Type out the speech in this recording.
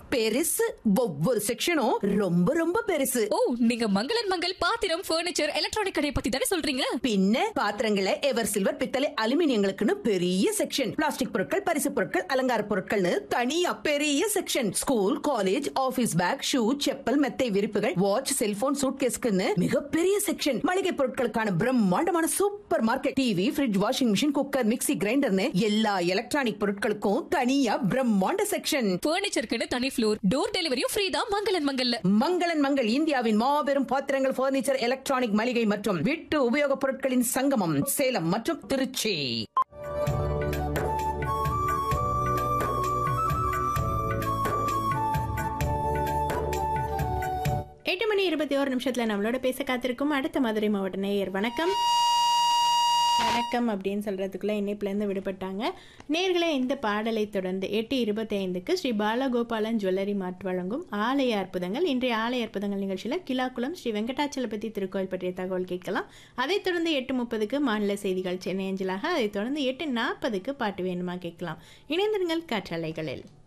பெருசு ஒவ்வொரு செக்ஷனும் ரொம்ப ரொம்ப பெருசு ஓ நீங்க மங்களன் மங்கள் பாத்திரம் ஃபர்னிச்சர் எலக்ட்ரானிக் கடையை பத்தி தானே சொல்றீங்க பின்ன பாத்திரங்களை எவர் சில்வர் பித்தளை அலுமினியங்களுக்குன்னு பெரிய செக்ஷன் பிளாஸ்டிக் பொருட்கள் பரிசு பொருட்கள் அலங்கார பொருட்கள்னு தனியா பெரிய section school college office bag shoe chappal மெத்தை விரிப்புகள் வாட்ச் செல்போன் சூட்கேஸ்க்குன்னு மிகப்பெரிய செக்ஷன் மளிகை பொருட்களுக்கான பிரம்மாண்டமான super market TV fridge washing machine cooker mixie கிரைண்டர்னு எல்லா எலக்ட்ரானிக் பொருட்களுக்கும் தனியா பிரம்மாண்ட செக்ஷன் ஃபர்னிச்சருக்குன்னு தனி ஃப்ளோர் டோர் டெலிவரியும் ஃப்ரீ தான் மங்களன் மங்கல்ல மங்களன் மங்கள் இந்தியாவின் மாபெரும் பாத்திரங்கள் பர்னிச்சர் எலக்ட்ரானிக் மளிகை மற்றும் வீட்டு உபயோகப் பொருட்களின் சங்கமம் சேலம் மற்றும் திருச்சி எட்டு மணி இருபத்தி ஒரு நிமிஷத்தில் நம்மளோட பேச காத்திருக்கும் அடுத்த மதுரை மாவட்ட நேயர் வணக்கம் வணக்கம் அப்படின்னு சொல்கிறதுக்குள்ளே இணைப்புலேருந்து விடுபட்டாங்க நேர்களே இந்த பாடலை தொடர்ந்து எட்டு இருபத்தைந்துக்கு ஸ்ரீ பாலகோபாலன் ஜுவல்லரி மார்ட் வழங்கும் ஆலய அற்புதங்கள் இன்றைய ஆலய அற்புதங்கள் நிகழ்ச்சியில் கிலாக்குளம் ஸ்ரீ வெங்கடாச்சலபதி திருக்கோயில் பற்றிய தகவல் கேட்கலாம் அதைத் தொடர்ந்து எட்டு முப்பதுக்கு மாநில செய்திகள் சென்னை அஞ்சலாக அதைத் தொடர்ந்து எட்டு நாற்பதுக்கு பாட்டு வேணுமா கேட்கலாம் இணைந்திருங்கள் காற்றலைகளில்